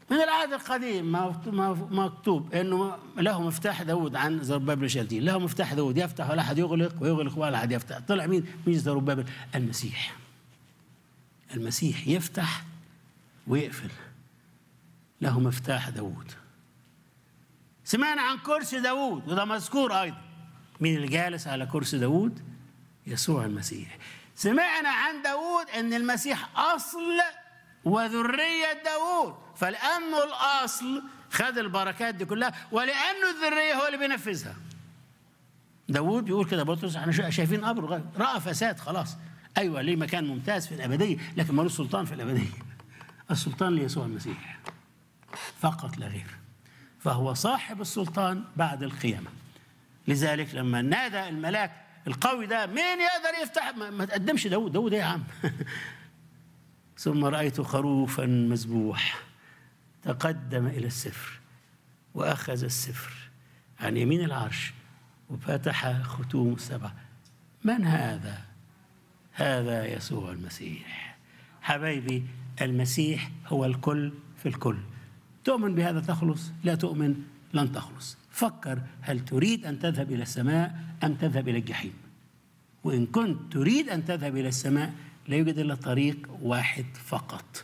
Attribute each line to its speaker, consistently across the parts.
Speaker 1: من العهد القديم مكتوب انه له مفتاح داود عن زربابل شالتين له مفتاح داود يفتح ولا احد يغلق ويغلق ولا احد يفتح طلع مين مين زربابل المسيح المسيح يفتح ويقفل له مفتاح داود سمعنا عن كرسي داود وده مذكور ايضا مين اللي جالس على كرسي داود يسوع المسيح سمعنا عن داود ان المسيح اصل وذرية داود فلأنه الأصل خد البركات دي كلها ولأنه الذرية هو اللي بينفذها داود بيقول كده بطرس احنا شايفين أمر رأى فساد خلاص أيوة ليه مكان ممتاز في الأبدية لكن ملوش سلطان في الأبدية السلطان ليسوع المسيح فقط لا غير فهو صاحب السلطان بعد القيامة لذلك لما نادى الملاك القوي ده مين يقدر يفتح ما تقدمش داود داود ايه يا عم ثم رأيت خروفا مذبوح تقدم إلى السفر وأخذ السفر عن يمين العرش وفتح ختوم السبع من هذا؟ هذا يسوع المسيح حبايبي المسيح هو الكل في الكل تؤمن بهذا تخلص لا تؤمن لن تخلص فكر هل تريد أن تذهب إلى السماء أم تذهب إلى الجحيم وإن كنت تريد أن تذهب إلى السماء لا يوجد إلا طريق واحد فقط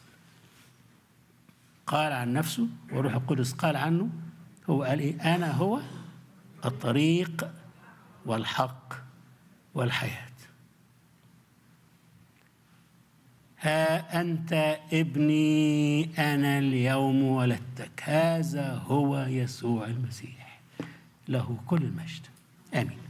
Speaker 1: قال عن نفسه وروح القدس قال عنه هو قال إيه أنا هو الطريق والحق والحياة ها أنت ابني أنا اليوم ولدتك هذا هو يسوع المسيح له كل المجد آمين